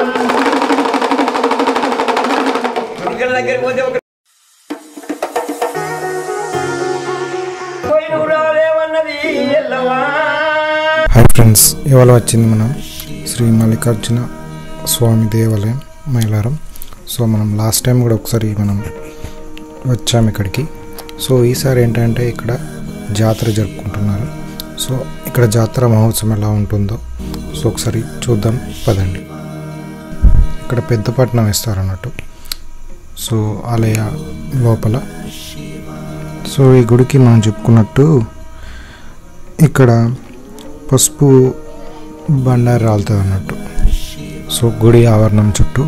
గుడికల దగ్గరికి పోతే ఒక పోయి నువ్వు రాలేమన్నది ఎల్లవా హాయ్ ఫ్రెండ్స్ ఇవాళ వచ్చింది మనం శ్రీ మల్లికార్జున స్వామి దేవాలయం మైలారం సో మనం లాస్ట్ టైం కూడా ఒకసారి మనం వచ్చాము ఇక్కడికి సో ఈసారి ఏంటంటే ఇక్కడ జాతర జరుపుకుంటున్నారు సో ఇక్కడ జాతర మహోత్సవం ఎలా ఉంటుందో సో ఒకసారి చూద్దాం పదండి ఇక్కడ పెద్ద పట్నం వేస్తారు అన్నట్టు సో ఆలయ లోపల సో ఈ గుడికి మనం చెప్పుకున్నట్టు ఇక్కడ పసుపు బండారు రాలుతుంది అన్నట్టు సో గుడి ఆవరణం చుట్టూ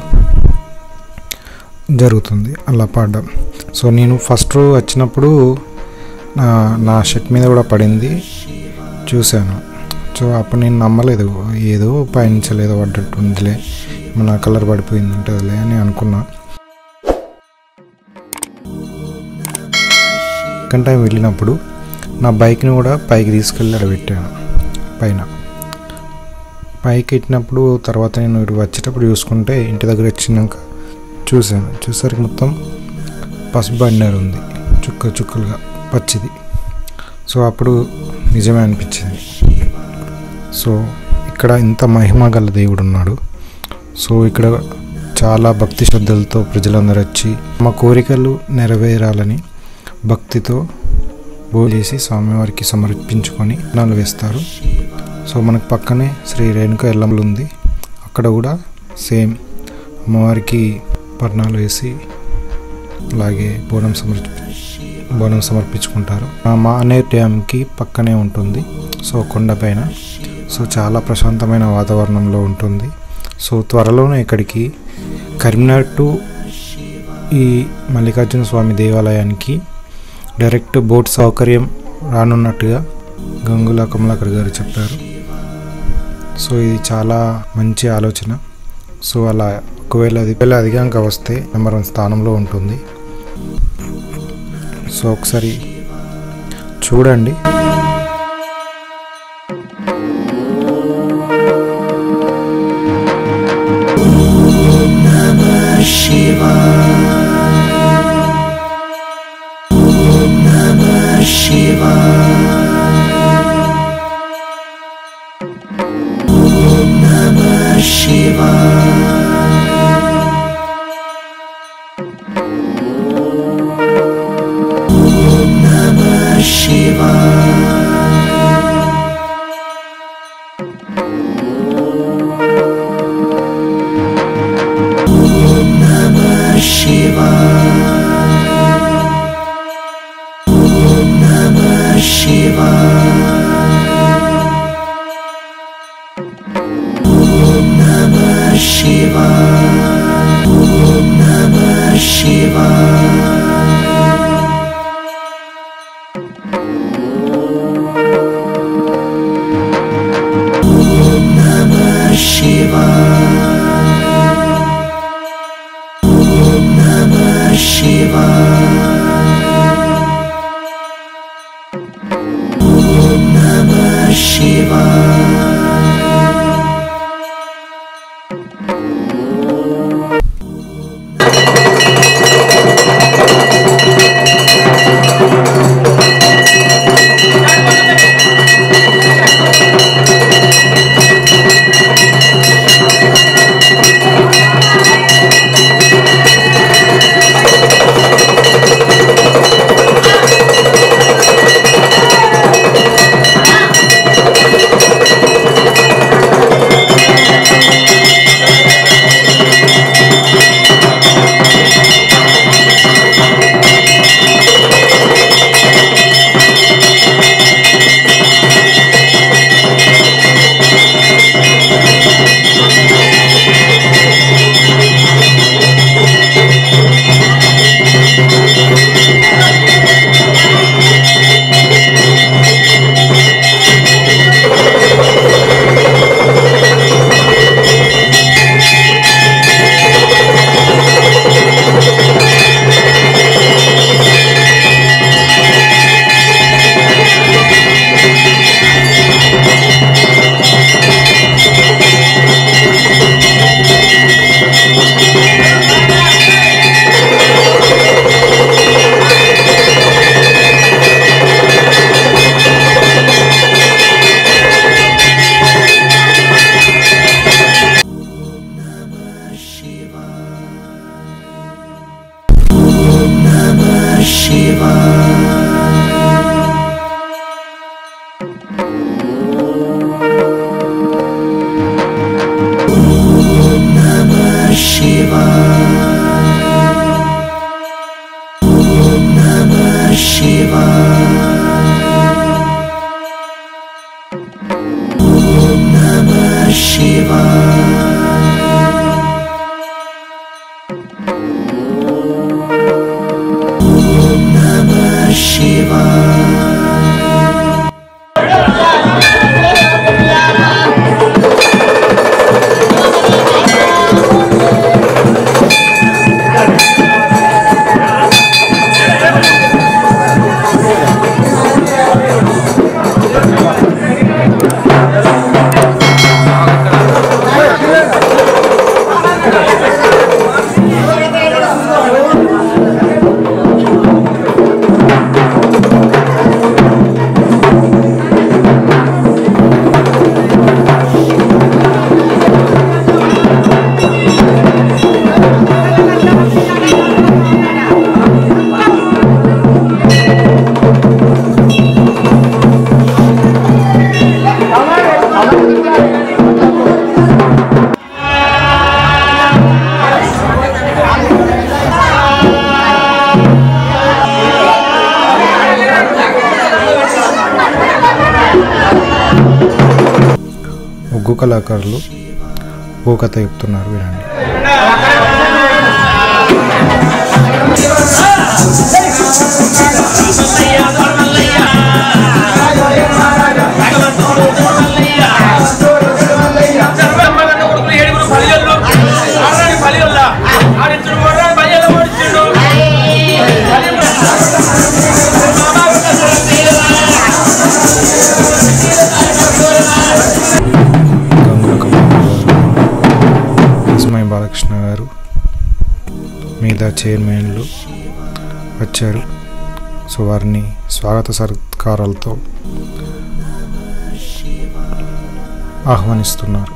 జరుగుతుంది అలా పడడం సో నేను ఫస్ట్ రోజు వచ్చినప్పుడు నా నా షర్ట్ మీద కూడా పడింది చూశాను సో అప్పుడు నేను నమ్మలేదు ఏదో పయనించలేదో పడ్డట్టు ఉందిలే మన కలర్ పడిపోయింది ఉంటుందిలే అని అనుకున్నా సెకండ్ టైం వెళ్ళినప్పుడు నా బైక్ని కూడా పైకి తీసుకెళ్ళి అక్కడ పెట్టాను పైన పైకి ఎట్టినప్పుడు తర్వాత నేను ఇటు వచ్చేటప్పుడు చూసుకుంటే ఇంటి దగ్గర వచ్చినాక చూశాను చూసరికి మొత్తం పసుపు బండారు ఉంది చుక్క చుక్కలుగా పచ్చిది సో అప్పుడు నిజమే అనిపించింది సో ఇక్కడ ఇంత మహిమ గల దేవుడు ఉన్నాడు సో ఇక్కడ చాలా భక్తి శ్రద్ధలతో ప్రజలందరూ వచ్చి మా కోరికలు నెరవేరాలని భక్తితో చేసి స్వామివారికి సమర్పించుకొని నాలు వేస్తారు సో మనకు పక్కనే శ్రీ రేణుక ఎల్లమ్మలు ఉంది అక్కడ కూడా సేమ్ అమ్మవారికి పర్ణాలు వేసి అలాగే బోనం సమర్పి బోనం సమర్పించుకుంటారు ఆ మానే డ్యామ్కి పక్కనే ఉంటుంది సో కొండపైన సో చాలా ప్రశాంతమైన వాతావరణంలో ఉంటుంది సో త్వరలోనే ఇక్కడికి కరీంనగర్ టు ఈ మల్లికార్జున స్వామి దేవాలయానికి డైరెక్ట్ బోట్ సౌకర్యం రానున్నట్టుగా గంగుల కమలాకర్ గారు చెప్పారు సో ఇది చాలా మంచి ఆలోచన సో అలా ఒకవేళ అది ఒకవేళ అధికంగా వస్తే నెంబర్ వన్ స్థానంలో ఉంటుంది సో ఒకసారి చూడండి కళాకారులు ఓ కథ చెప్తున్నారు వినండి గంగుల కమలారావు గారు ఎస్మై బాలకృష్ణ గారు మిగతా చైర్మన్లు వచ్చారు సో వారిని స్వాగత సత్కారాలతో ఆహ్వానిస్తున్నారు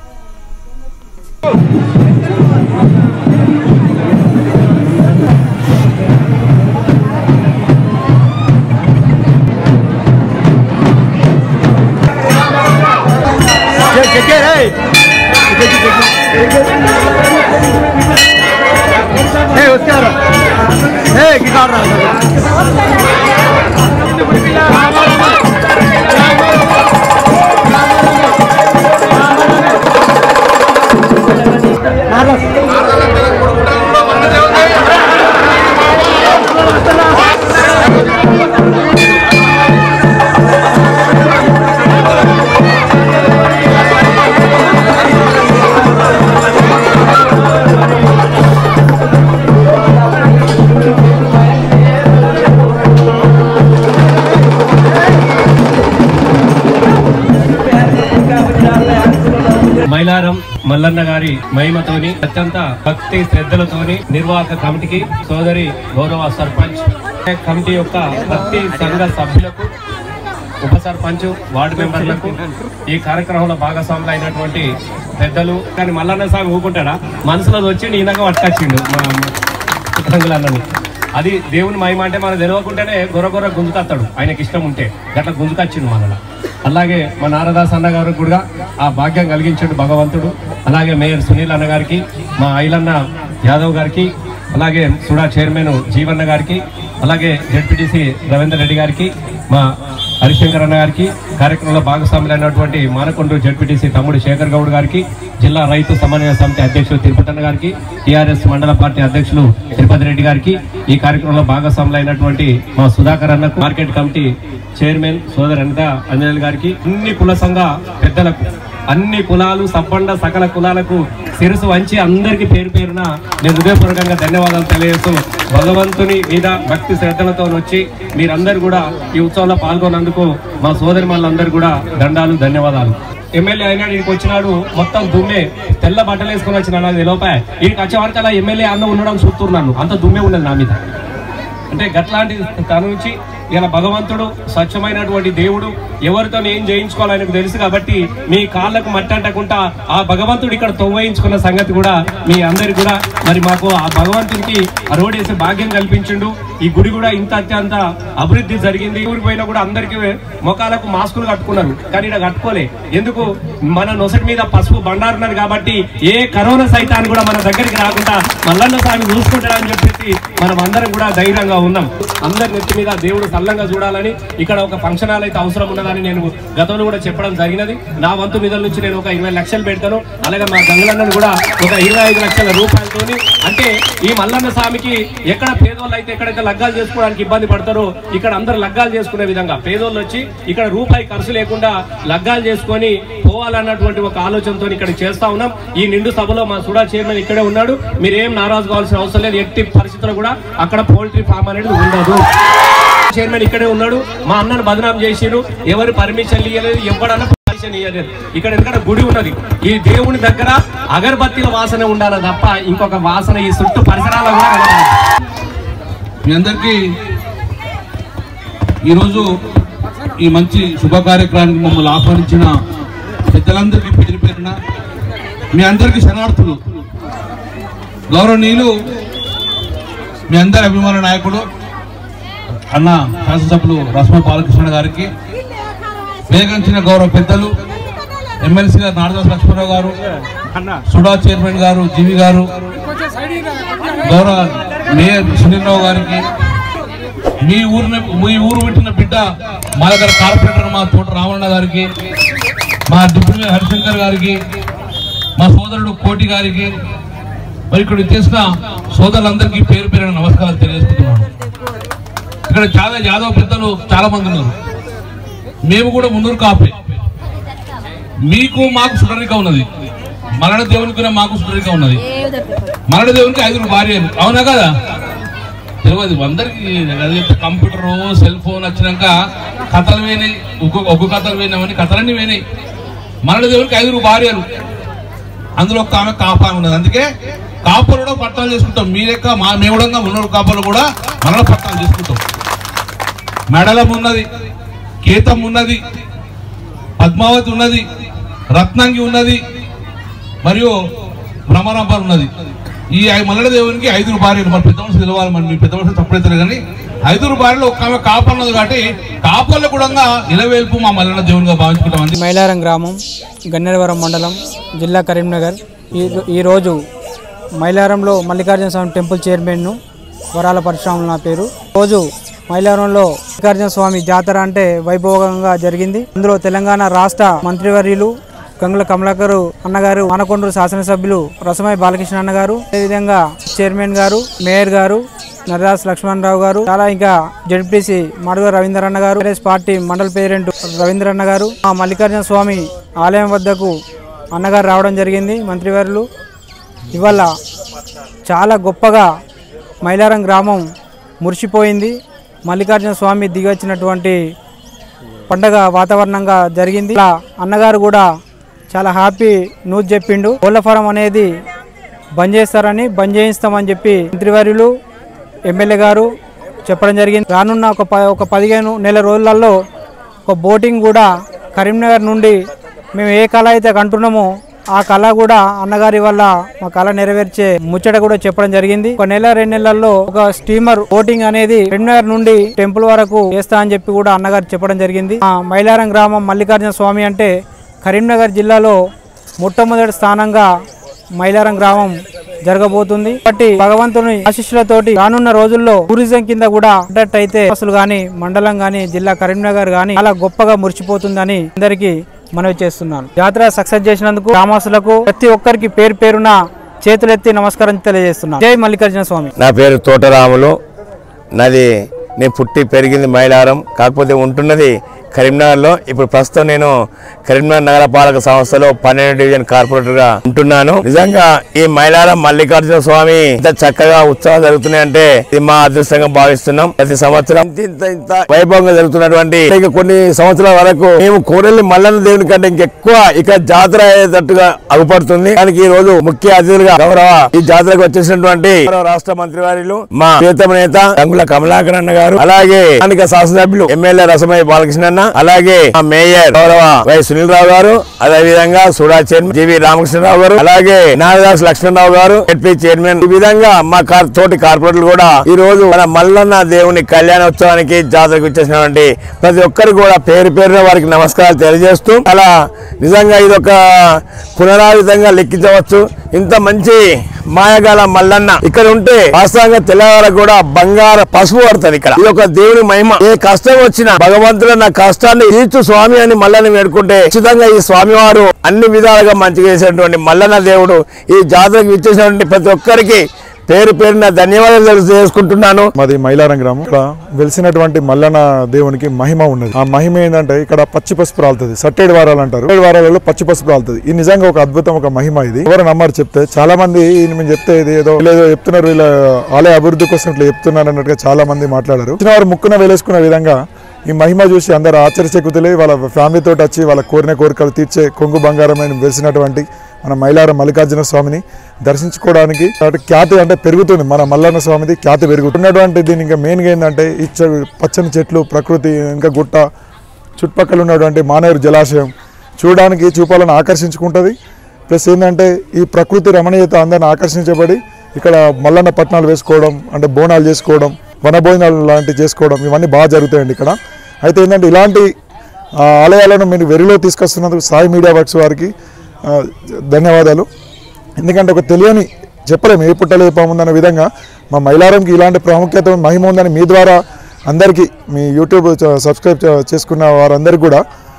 మైలారం మల్లన్న గారి మహిమతోని అత్యంత భక్తి శ్రద్ధలతోని నిర్వాహక కమిటీకి సోదరి గౌరవ సర్పంచ్ కమిటీ యొక్క భక్తి సంఘ సభ్యులకు ఉప సర్పంచ్ వార్డు మెంబర్లకు ఈ కార్యక్రమంలో భాగస్వాములు అయినటువంటి పెద్దలు కానీ మల్లన్న స్వామి ఊకుంటాడా మనసులో వచ్చి ఈయనగా పట్టుకొచ్చిండు మా రంగులన్నని అది దేవుని మహిమ అంటే మనకు తెలియకుండానే గొర్ర గొర్ర గుంజుకొస్తాడు ఆయనకి ఇష్టం ఉంటే గట్ల గుంజుకొచ్చిండు మనలో అలాగే మా నారదాస్ అన్న గారు కూడా ఆ భాగ్యం కలిగించాడు భగవంతుడు అలాగే మేయర్ సునీల్ అన్న గారికి మా ఐలన్న యాదవ్ గారికి అలాగే సుడా చైర్మన్ జీవన్న గారికి అలాగే జడ్పీటీసీ రవీందర్ రెడ్డి గారికి మా హరిశంకర్ అన్న గారికి కార్యక్రమంలో భాగస్వాములైనటువంటి మానకొండ జడ్పీటీసీ తమ్ముడు శేఖర్ గౌడ్ గారికి జిల్లా రైతు సమన్వయ సమితి అధ్యక్షులు తిరుపతి అన్న గారికి టీఆర్ఎస్ మండల పార్టీ అధ్యక్షులు తిరుపతి రెడ్డి గారికి ఈ కార్యక్రమంలో భాగస్వాములైనటువంటి మా సుధాకర్ అన్నకు మార్కెట్ కమిటీ చైర్మన్ సోదర్ అనిత అంజనేయులు గారికి అన్ని కుల సంఘ పెద్దలకు అన్ని కులాలు సబ్బండ సకల కులాలకు శిరసు వంచి అందరికీ పేరు పేరున నేను హృదయపూర్వకంగా ధన్యవాదాలు తెలియజేస్తూ భగవంతుని మీద భక్తి శ్రద్ధలతో వచ్చి మీరందరూ కూడా ఈ ఉత్సవంలో పాల్గొన్నందుకు మా సోదరి వాళ్ళందరూ కూడా దండాలు ధన్యవాదాలు ఎమ్మెల్యే అయినాడు ఇక్కడికి వచ్చినాడు మొత్తం దుమ్మే తెల్ల బట్టలు వేసుకొని వచ్చిన నాకు లోపాయ ఇక్కడికి వచ్చే వరకు అలా ఎమ్మెల్యే అన్న ఉండడం చూస్తున్నాను అంత దుమ్మే ఉన్నది నా మీద అంటే గట్లాంటి తన నుంచి ఇలా భగవంతుడు స్వచ్ఛమైనటువంటి దేవుడు ఎవరితో ఏం చేయించుకోవాలో ఆయనకు తెలుసు కాబట్టి మీ కాళ్ళకు మట్టి అంటకుండా ఆ భగవంతుడు ఇక్కడ తొవ్వయించుకున్న సంగతి కూడా మీ అందరికి కూడా మరి మాకు ఆ భగవంతునికి ఆ రోడ్ వేసే భాగ్యం కల్పించిండు ఈ గుడి కూడా ఇంత అత్యంత అభివృద్ధి జరిగింది ఊరికి పోయినా కూడా అందరికి ముఖాలకు మాస్కులు కట్టుకున్నారు కానీ ఇక్కడ కట్టుకోలే ఎందుకు మన నొసటి మీద పసుపు బండారున్నారు కాబట్టి ఏ కరోనా సైతాన్ని కూడా మన దగ్గరికి రాకుండా మల్లన్న స్వామి చూసుకుంటాడని చెప్పేసి మనం అందరం కూడా ధైర్యంగా ఉన్నాం అందరి నెత్తి మీద దేవుడు సల్లంగా చూడాలని ఇక్కడ ఒక ఫంక్షన్ హాల్ అయితే అవసరం ఉన్నదని నేను గతంలో కూడా చెప్పడం జరిగినది నా వంతు నిధుల నుంచి నేను ఒక ఇరవై లక్షలు పెడతాను అలాగే మా గంగలన్నను కూడా ఒక ఇరవై ఐదు లక్షల రూపాయలతోని అంటే ఈ మల్లన్న స్వామికి ఎక్కడ పేదోళ్ళు అయితే ఎక్కడైతే లగ్గాలు చేసుకోవడానికి ఇబ్బంది పడతారో ఇక్కడ అందరు లగ్గాలు చేసుకునే విధంగా పేదోళ్ళు వచ్చి ఇక్కడ రూపాయి ఖర్చు లేకుండా లగ్గాలు చేసుకొని పోవాలన్నటువంటి ఒక ఆలోచనతో ఇక్కడ చేస్తా ఉన్నాం ఈ నిండు సభలో మా సుడా చైర్మన్ ఇక్కడే ఉన్నాడు మీరేం నారాజు కావాల్సిన అవసరం లేదు ఎట్టి పరిస్థితుల్లో కూడా అక్కడ పౌల్ట్రీ ఫామ్ అనేది ఉండదు చైర్మన్ ఇక్కడే ఉన్నాడు మా అన్నను బదనాం చేసిరు ఎవరు పర్మిషన్ ఇవ్వలేదు ఎవడన్నా పర్మిషన్ ఇవ్వలేదు ఇక్కడ ఎందుకంటే గుడి ఉన్నది ఈ దేవుని దగ్గర అగరబత్తీల వాసన ఉండాలి తప్ప ఇంకొక వాసన ఈ చుట్టూ పరిసరాల్లో కూడా కనబడదు. మీ అందరికీ ఈరోజు ఈ మంచి శుభ కార్యక్రమానికి మమ్మల్ని ఆహ్వానించిన పెద్దలందరికీ పేరు పేరున మీ అందరికీ శరణార్థులు గౌరవనీయులు మీ అందరి అభిమాన నాయకుడు అన్న శాసనసభ్యులు రస్మ బాలకృష్ణ గారికి వేగంచిన గౌరవ పెద్దలు ఎమ్మెల్సీ గారు నారదాస్ లక్ష్మణరావు గారు సుడా చైర్మన్ గారు జీవి గారు గౌరవ మేయర్ సునీల్రావు గారికి మీ ఊరిని మీ ఊరు పెట్టిన బిడ్డ మా దగ్గర కార్పొరేటర్ మా తోట రామಣ್ణ గారికి మా డిప్యూటీ హరిశంకర్ గారికి మా సోదరుడు కోటి గారికి మరి ఇక్కడ చేసిన సోదరులందరికీ పేరు పేరు నమస్కారాలు తెలియజేసుకుంటున్నాను ఇక్కడ చాలా యాదవ్ పెద్దలు చాలా మంది ఉన్నారు మేము కూడా మున్నూరు కాపే మీకు మాకు సుడరిక ఉన్నది మరణ దేవునికి కూడా మాకు సుడరిక ఉన్నది మరణ దేవునికి ఐదుగురు భార్యలు అవునా కదా తెలియదు అందరికి అది కంప్యూటర్ సెల్ ఫోన్ వచ్చినాక కథలు పోయినాయి ఒక్కొక్క ఒక్కొక్క కథలు పోయినామని కథలన్నీ పోయినాయి మరణ దేవునికి ఐదుగురు భార్యలు అందులో ఒక ఆమె కాపా ఉన్నది అందుకే కాపలు కూడా పట్టాలు చేసుకుంటాం మీ లెక్క మా మేవుడంగా మున్నూరు కాపలు కూడా మరణ పట్టాలు చేసుకుంటాం మెడలం ఉన్నది కేతం ఉన్నది పద్మావతి ఉన్నది రత్నాంగి ఉన్నది మరియు భ్రమరంపర్ ఉన్నది ఈ ఐ- మల్లడ దేవునికి ఐదుగురు భార్యలు మరి పెద్ద మనుషులు తెలవాలి మరి మీ పెద్ద మనుషులు తప్పుడైతారు కానీ ఐదుగురు భార్యలు ఒక ఆమె కాప ఉన్నది కాబట్టి కాపల్లో కూడా ఇలవేల్పు మా మల్లడ దేవునిగా భావించుకుంటామండి మైలారం గ్రామం గన్నేరవరం మండలం జిల్లా కరీంనగర్ ఈ ఈరోజు మైలారంలో మల్లికార్జున స్వామి టెంపుల్ చైర్మన్ను వరాల పరశురాములు నా పేరు రోజు మైలారంలో మల్లికార్జున స్వామి జాతర అంటే వైభవంగా జరిగింది అందులో తెలంగాణ రాష్ట్ర మంత్రివర్యులు గంగుల కమలాకర్ అన్నగారు మానకొండూరు శాసనసభ్యులు రసమై బాలకృష్ణ అన్న గారు అదేవిధంగా చైర్మన్ గారు మేయర్ గారు నరదాస్ లక్ష్మణరావు గారు చాలా ఇంకా జడ్పీసీ మడుగ రవీందర్ అన్న గారు కాంగ్రెస్ పార్టీ మండల పేరెంట్ రవీంద్ర అన్న గారు మా మల్లికార్జున స్వామి ఆలయం వద్దకు అన్నగారు రావడం జరిగింది మంత్రివర్యులు ఇవాళ చాలా గొప్పగా మైలారం గ్రామం మురిసిపోయింది మల్లికార్జున స్వామి దిగొచ్చినటువంటి పండగ వాతావరణంగా జరిగింది ఇలా అన్నగారు కూడా చాలా హ్యాపీ న్యూస్ చెప్పిండు కోళ్ల ఫారం అనేది బంద్ చేస్తారని బంద్ చేయిస్తామని చెప్పి మంత్రివర్యులు ఎమ్మెల్యే గారు చెప్పడం జరిగింది రానున్న ఒక ప ఒక పదిహేను నెల రోజులలో ఒక బోటింగ్ కూడా కరీంనగర్ నుండి మేము ఏ కళ అయితే కంటున్నామో ఆ కళ కూడా అన్నగారి వల్ల మా కళ నెరవేర్చే ముచ్చట కూడా చెప్పడం జరిగింది ఒక నెల రెండు నెలల్లో ఒక స్టీమర్ బోటింగ్ అనేది కరీంనగర్ నుండి టెంపుల్ వరకు చేస్తా అని చెప్పి కూడా అన్నగారు చెప్పడం జరిగింది ఆ మైలారం గ్రామం మల్లికార్జున స్వామి అంటే కరీంనగర్ జిల్లాలో మొట్టమొదటి స్థానంగా మైలారం గ్రామం జరగబోతుంది కాబట్టి భగవంతుని ఆశీస్సులతోటి రానున్న రోజుల్లో టూరిజం కింద కూడా అయితే అసలు గాని మండలం గాని జిల్లా కరీంనగర్ గాని చాలా గొప్పగా మురిసిపోతుందని అందరికీ మనవి చేస్తున్నాను జాతర సక్సెస్ చేసినందుకు గ్రామస్తులకు ప్రతి ఒక్కరికి పేరు పేరున చేతులెత్తి నమస్కారం తెలియజేస్తున్నాను జై మల్లికార్జున స్వామి నా పేరు తోటరాములు నాది నేను పుట్టి పెరిగింది మైలారం కాకపోతే ఉంటున్నది కరీంనగర్లో ఇప్పుడు ప్రస్తుతం నేను కరీంనగర్ నగరపాలక సంస్థలో పన్నెండు డివిజన్ కార్పొరేటర్ గా ఉంటున్నాను నిజంగా ఈ మైలారం మల్లికార్జున స్వామి ఇంత చక్కగా ఉత్సవాలు జరుగుతున్నాయంటే ఇది మా అదృష్టంగా భావిస్తున్నాం ప్రతి సంవత్సరం ఇంత ఇంత ఇంత వైభవంగా జరుగుతున్నటువంటి ఇక కొన్ని సంవత్సరాల వరకు మేము కోరెల్లి మల్లన్న దేవుని కంటే ఇంకెక్కువ ఇక జాతర అయ్యేటట్టుగా అగుపడుతుంది దానికి ఈ రోజు ముఖ్య అతిథులుగా గౌరవ ఈ జాతరకు వచ్చేసినటువంటి గౌరవ రాష్ట్ర మంత్రి వారిలు మా ప్రియతమ నేత గంగుల కమలాకర్ అన్న గారు అలాగే స్థానిక శాసనసభ్యులు ఎమ్మెల్యే రసమయ్య బాలకృష్ణ అన్న అలాగే మా మేయర్ గౌరవ వై సునీల్ రావు గారు అదే విధంగా సుడా చైర్మన్ జీవి రామకృష్ణరావు గారు అలాగే నాగదాస్ లక్ష్మణరావు గారు ఎడ్పీ చైర్మన్ ఈ విధంగా మా కార్ తోటి కార్పొరేటర్లు కూడా ఈ రోజు మన మల్లన్న దేవుని కళ్యాణోత్సవానికి జాతరకు వచ్చేసినటువంటి ప్రతి ఒక్కరికి కూడా పేరు పేరున వారికి నమస్కారాలు తెలియజేస్తూ అలా నిజంగా ఇది ఒక పునరావృతంగా లెక్కించవచ్చు ఇంత మంచి మాయగాల మల్లన్న ఇక్కడ ఉంటే వాస్తవంగా తెల్లవారు కూడా బంగార పసుపు పడుతుంది ఇక్కడ ఇది ఒక దేవుని మహిమ ఏ కష్టం వచ్చినా భగవంతుడు నా కష్టాన్ని తీర్చు స్వామి అని మల్లన్న వేడుకుంటే ఖచ్చితంగా ఈ స్వామివారు అన్ని విధాలుగా మంచిగా చేసినటువంటి మల్లన్న దేవుడు ఈ జాతరకు ఇచ్చేసినటువంటి ప్రతి ఒక్కరికి పేరు పేరున ధన్యవాదాలు తెలియజేసుకుంటున్నాను మాది మైలారం గ్రామం ఇక్కడ వెలిసినటువంటి మల్లన్న దేవునికి మహిమ ఉన్నది ఆ మహిమ ఏంటంటే ఇక్కడ పచ్చి పసుపు రాలుతుంది సట్టేడు వారాలు అంటారు ఏడు వారాలలో పచ్చి పసుపు రాలుతుంది ఇది నిజంగా ఒక అద్భుతం ఒక మహిమ ఇది ఎవరు నమ్మారు చెప్తే చాలా మంది ఈయన మేము చెప్తే ఇది ఏదో లేదో చెప్తున్నారు వీళ్ళ ఆలయ అభివృద్ధి కోసం ఇట్లా చెప్తున్నారు అన్నట్టుగా చాలా మంది మాట్లాడారు వచ్చిన వారు ముక్కున వేలేసుకున్న విధంగా ఈ మహిమ చూసి అందరు ఆశ్చర్యచకుతులే వాళ్ళ ఫ్యామిలీతో వచ్చి వాళ్ళ కోరిన కోరికలు తీర్చే కొంగు బంగారమైన వెలిసినటువంటి మన మైలారం మల్లికార్జున స్వామిని దర్శించుకోవడానికి కాబట్టి ఖ్యాతి అంటే పెరుగుతుంది మన మల్లన్న స్వామిది ఖ్యాతి పెరుగుతున్నటువంటి దీని ఇంకా మెయిన్గా ఏంటంటే ఈ చె- పచ్చని చెట్లు ప్రకృతి ఇంకా గుట్ట చుట్టుపక్కల ఉన్నటువంటి మానేరు జలాశయం చూడడానికి చూపాలను ఆకర్షించుకుంటుంది ప్లస్ ఏంటంటే ఈ ప్రకృతి రమణీయత అందరిని ఆకర్షించబడి ఇక్కడ మల్లన్న పట్నాలు వేసుకోవడం అంటే బోనాలు చేసుకోవడం వనభోజనాలు లాంటివి చేసుకోవడం ఇవన్నీ బాగా జరుగుతాయండి ఇక్కడ అయితే ఏంటంటే ఇలాంటి ఆ, ఆలయాలను మీరు వెరిలో తీసుకొస్తున్నందుకు సాయి మీడియా వర్క్స్ వారికి ఆ, ధన్యవాదాలు ఎందుకంటే ఒక తెలియని చెప్పలేము ఏ పుట్టలో ఏ పాముందన్న విధంగా మా మైలారంకి ఇలాంటి ప్రాముఖ్యత మహిమ ఉందని మీ ద్వారా అందరికీ మీ యూట్యూబ్ చ- సబ్స్క్రైబ్ చ- చేసుకున్న వారందరికీ కూడా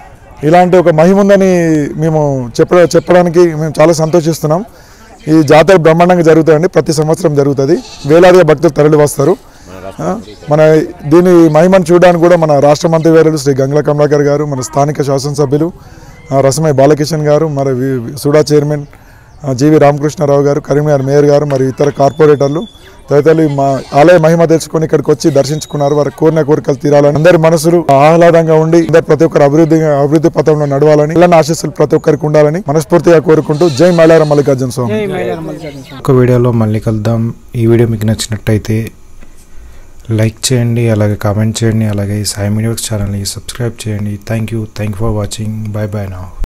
ఇలాంటి ఒక మహిమ ఉందని మేము చెప్ప చెప్పడానికి మేము చాలా సంతోషిస్తున్నాం ఈ జాతర బ్రహ్మాండంగా జరుగుతాయండి ప్రతి సంవత్సరం జరుగుతుంది వేలాదిగా భక్తులు తరలి వస్తారు ఆ, మన దీని మహిమను చూడడానికి కూడా మన రాష్ట్ర మంత్రివర్యులు శ్రీ గంగుల కమలాకర్ గారు మన స్థానిక శాసనసభ్యులు ఆ, రసమయ్య బాలకిషన్ గారు మరి వి- సుడా చైర్మన్ ఆ, జీవి రామకృష్ణారావు గారు కరీంనగర్ మేయర్ గారు మరియు ఇతర కార్పొరేటర్లు తదితరులు ఈ మా ఆలయ మహిమ తెలుసుకొని ఇక్కడికి వచ్చి దర్శించుకున్నారు వారి కోరిన కోరికలు తీరాలని అందరి మనసులు ఆహ్లాదంగా ఉండి అందరు ప్రతి ఒక్కరు అభివృద్ధి అభివృద్ధి పథంలో నడవాలని ఇలాంటి ఆశీస్సులు ప్రతి ఒక్కరికి ఉండాలని మనస్ఫూర్తిగా కోరుకుంటూ జై మైలారం మల్లికార్జున స్వామి జై మైలారం మల్లికార్జున స్వామి. ఒక వీడియోలో మళ్ళీ కలుద్దాం ఈ వీడియో మీకు నచ్చినట్టయితే లైక్ చేయండి అలాగే కామెంట్ చేయండి అలాగే ఈ సాయి మీడియా ఛానల్ని సబ్స్క్రైబ్ చేయండి thank you thank for watching bye bye నా